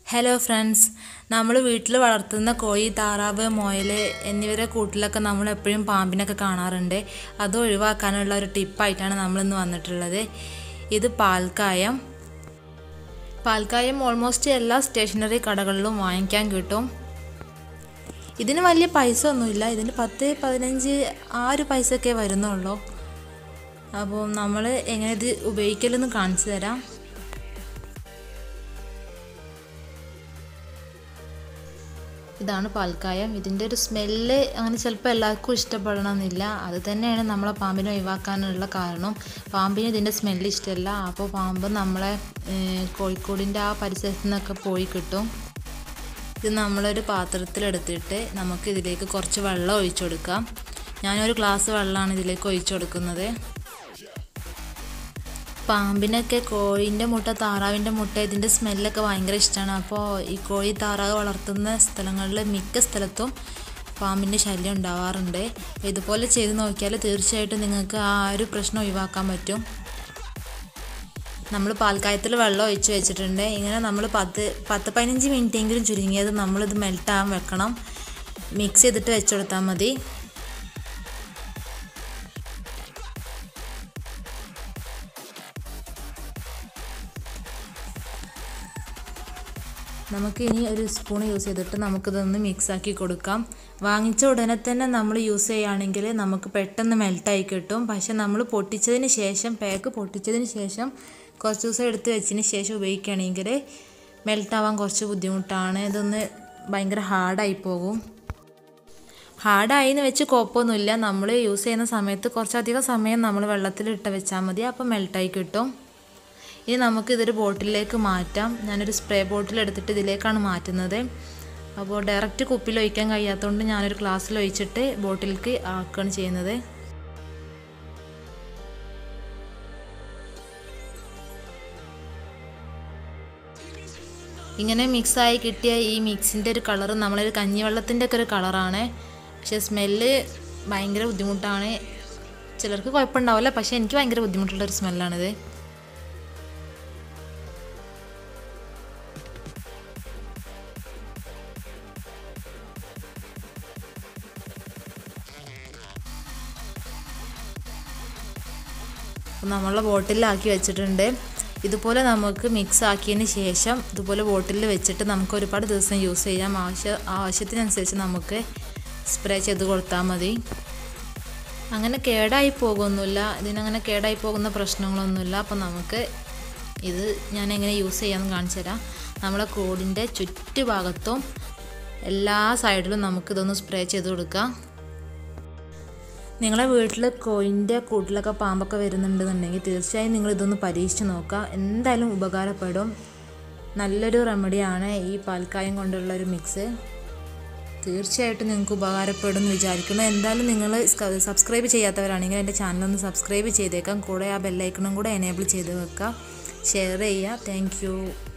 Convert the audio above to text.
hello friends നമ്മൾ വീട്ടിൽ വളർത്തുന്ന കോഴി താറാവ് മുയൽ എന്നിവരുടെ കൂട്ടിലൊക്കെ നമ്മൾ എപ്പോഴും പാമ്പിനൊക്കെ കാണാറുണ്ട് അത് ഒഴിവാക്കാനുള്ള ഒരു ടിപ്പായിട്ടാണ് നമ്മളിന്ന് വന്നിട്ടുള്ളത് ഇത് പാൽക്കായം പാൽക്കായം ഓൾമോസ്റ്റ് എല്ലാ സ്റ്റേഷനറി കടകളിലും വാങ്ങിക്കാൻ കിട്ടും ഇതിന് വലിയ പൈസ ഒന്നുമില്ല ഇതിന് പത്ത് പതിനഞ്ച് ആ ഒരു പൈസയൊക്കെ വരുന്നുള്ളൂ അപ്പോൾ നമ്മൾ എങ്ങനെ ഇത് ഉപയോഗിക്കലെന്ന് കാണിച്ചു തരാം ഇതാണ് പാൽക്കായം ഇതിൻ്റെ ഒരു സ്മെല്ല് അങ്ങനെ ചിലപ്പോൾ എല്ലാവർക്കും ഇഷ്ടപ്പെടണമെന്നില്ല അത് തന്നെയാണ് നമ്മളെ പാമ്പിനെ ഒഴിവാക്കാനുള്ള കാരണം പാമ്പിന് ഇതിൻ്റെ സ്മെല്ല് ഇഷ്ടമല്ല അപ്പോൾ പാമ്പ് നമ്മളെ കോഴിക്കോടിൻ്റെ ആ പരിസരത്തു നിന്നൊക്കെ പോയി കിട്ടും ഇത് നമ്മളൊരു പാത്രത്തിലെടുത്തിട്ട് നമുക്ക് ഇതിലേക്ക് കുറച്ച് വെള്ളം ഒഴിച്ചു കൊടുക്കാം ഞാനൊരു ഗ്ലാസ് വെള്ളമാണ് ഇതിലേക്ക് ഒഴിച്ചു കൊടുക്കുന്നത് പാമ്പിനൊക്കെ കോഴീൻ്റെ മുട്ട താറാവിൻ്റെ മുട്ട ഇതിൻ്റെ സ്മെല്ലൊക്കെ ഭയങ്കര ഇഷ്ടമാണ് അപ്പോൾ ഈ കോഴി താറാവ് വളർത്തുന്ന സ്ഥലങ്ങളിൽ മിക്ക സ്ഥലത്തും പാമ്പിൻ്റെ ശല്യം ഉണ്ടാവാറുണ്ട് അപ്പോൾ ഇതുപോലെ ചെയ്ത് നോക്കിയാൽ തീർച്ചയായിട്ടും നിങ്ങൾക്ക് ആ ഒരു പ്രശ്നം ഒഴിവാക്കാൻ പറ്റും നമ്മൾ പാൽക്കായത്തിൽ വെള്ളം ഒഴിച്ച് വെച്ചിട്ടുണ്ട് ഇങ്ങനെ നമ്മൾ പത്ത് പത്ത് പതിനഞ്ച് മിനിറ്റെങ്കിലും ചുരുങ്ങിയത് നമ്മളിത് മെൽട്ടാകാൻ വെക്കണം മിക്സ് ചെയ്തിട്ട് വെച്ച് കൊടുത്താൽ മതി നമുക്ക് ഇനി ഒരു സ്പൂൺ യൂസ് ചെയ്തിട്ട് നമുക്കിതൊന്ന് മിക്സ് ആക്കി കൊടുക്കാം വാങ്ങിച്ച ഉടനെ തന്നെ നമ്മൾ യൂസ് ചെയ്യുകയാണെങ്കിൽ നമുക്ക് പെട്ടെന്ന് മെൽട്ടായി കിട്ടും പക്ഷെ നമ്മൾ പൊട്ടിച്ചതിന് ശേഷം പാക്ക് പൊട്ടിച്ചതിന് ശേഷം കുറച്ച് ദിവസം എടുത്ത് വെച്ചതിന് ശേഷം ഉപയോഗിക്കുകയാണെങ്കിൽ മെൽട്ടാവാൻ കുറച്ച് ബുദ്ധിമുട്ടാണ് ഇതൊന്ന് ഭയങ്കര ഹാർഡായി പോകും ഹാർഡായി എന്ന് വെച്ച് കുഴപ്പമൊന്നുമില്ല നമ്മൾ യൂസ് ചെയ്യുന്ന സമയത്ത് കുറച്ചധികം സമയം നമ്മൾ വെള്ളത്തിൽ ഇട്ട് വെച്ചാൽ മതി അപ്പോൾ മെൽട്ടായി കിട്ടും ഇനി നമുക്ക് ഇതൊരു ബോട്ടിലേക്ക് മാറ്റാം ഞാനൊരു സ്പ്രേ ബോട്ടിൽ എടുത്തിട്ട് ഇതിലേക്കാണ് മാറ്റുന്നത് അപ്പോൾ ഡയറക്റ്റ് കുപ്പിയിൽ ഒഴിക്കാൻ കഴിയാത്തതുകൊണ്ട് ഞാനൊരു ഗ്ലാസ്സിൽ ഒഴിച്ചിട്ട് ബോട്ടിലേക്ക് ആക്കുകയാണ് ചെയ്യുന്നത് ഇങ്ങനെ മിക്സായി കിട്ടിയ ഈ മിക്സിൻ്റെ ഒരു കളർ നമ്മളൊരു കഞ്ഞിവെള്ളത്തിൻ്റെ ഒക്കെ ഒരു കളറാണ് പക്ഷേ സ്മെല്ല് ഭയങ്കര ബുദ്ധിമുട്ടാണ് ചിലർക്ക് കുഴപ്പമുണ്ടാവില്ല പക്ഷേ എനിക്ക് ഭയങ്കര ബുദ്ധിമുട്ടുള്ള ഒരു സ്മെല്ലാണിത് നമ്മളെ ബോട്ടിലാക്കി വെച്ചിട്ടുണ്ട് ഇതുപോലെ നമുക്ക് മിക്സ് ആക്കിയതിന് ശേഷം ഇതുപോലെ ബോട്ടിലിൽ വെച്ചിട്ട് നമുക്ക് ഒരുപാട് ദിവസം യൂസ് ചെയ്യാം ആവശ്യ ആവശ്യത്തിനനുസരിച്ച് നമുക്ക് സ്പ്രേ ചെയ്ത് കൊടുത്താൽ മതി അങ്ങനെ കേടായി പോകുന്നില്ല ഇതിനങ്ങനെ കേടായി പോകുന്ന പ്രശ്നങ്ങളൊന്നുമില്ല അപ്പോൾ നമുക്ക് ഇത് ഞാൻ എങ്ങനെ യൂസ് ചെയ്യാമെന്ന് കാണിച്ചു തരാം നമ്മളെ കോഡിൻ്റെ ചുറ്റുഭാഗത്തും എല്ലാ സൈഡിലും നമുക്കിതൊന്ന് സ്പ്രേ ചെയ്ത് കൊടുക്കാം നിങ്ങളെ വീട്ടിൽ കോയിൻ്റെ കൂട്ടിലൊക്കെ പാമ്പൊക്കെ വരുന്നുണ്ടെന്നുണ്ടെങ്കിൽ തീർച്ചയായും നിങ്ങൾ ഇതൊന്ന് പരീക്ഷിച്ച് നോക്കുക എന്തായാലും ഉപകാരപ്പെടും നല്ലൊരു റെമഡിയാണ് ഈ പാൽക്കായം കൊണ്ടുള്ള ഒരു മിക്സ് തീർച്ചയായിട്ടും നിങ്ങൾക്ക് ഉപകാരപ്പെടും എന്ന് വിചാരിക്കുന്നു എന്തായാലും നിങ്ങൾ സബ്സ്ക്രൈബ് ചെയ്യാത്തവരാണെങ്കിൽ എൻ്റെ ചാനലൊന്ന് സബ്സ്ക്രൈബ് ചെയ്തേക്കാം കൂടെ ആ ബെല്ലൈക്കണും കൂടെ എനേബിൾ ചെയ്ത് വെക്കുക ഷെയർ ചെയ്യുക താങ്ക്